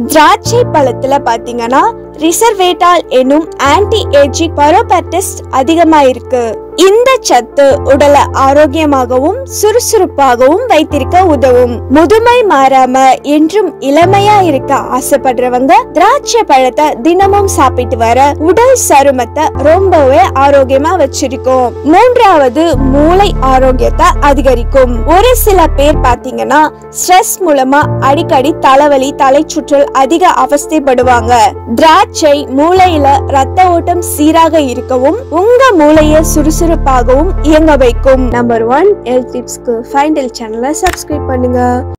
திராட்சை பழத்துல பாத்தீங்கன்னா ரிசர்வேட்டால் எனும் ஆன்டி ஏஜிக் பரோபர்டிஸ்ட் அதிகமா இருக்கு இந்த சத்து உடலை ஆரோக்கியமாகவும் சுறுசுறுப்பாகவும் வைத்திருக்க உதவும் முதுமை மாறாம என்றும் இளமையா இருக்க ஆசைப்படுறவங்க திராட்சை பழத்தை தினமும் சாப்பிட்டு வர உடல் சருமத்தை ரொம்பவே ஆரோக்கியமா வச்சிருக்கும் மூன்றாவது மூளை ஆரோக்கியத்தை அதிகரிக்கும் ஒரு சில பேர் பாத்தீங்கன்னா ஸ்ட்ரெஸ் மூலமா அடிக்கடி தலைவலி தலை சுற்றல் அதிக அவஸ்தைப்படுவாங்க திராட்சை மூளையில ரத்த ஓட்டம் சீராக இருக்கவும் உங்க மூளையை சுறுசுறுப்பாகவும் இயங்க வைக்கும் நம்பர் ஒன் ஹெல்த் டிப்ஸ்க்கு ஃபைண்டல் சேனலை சப்ஸ்கிரைப் பண்ணுங்க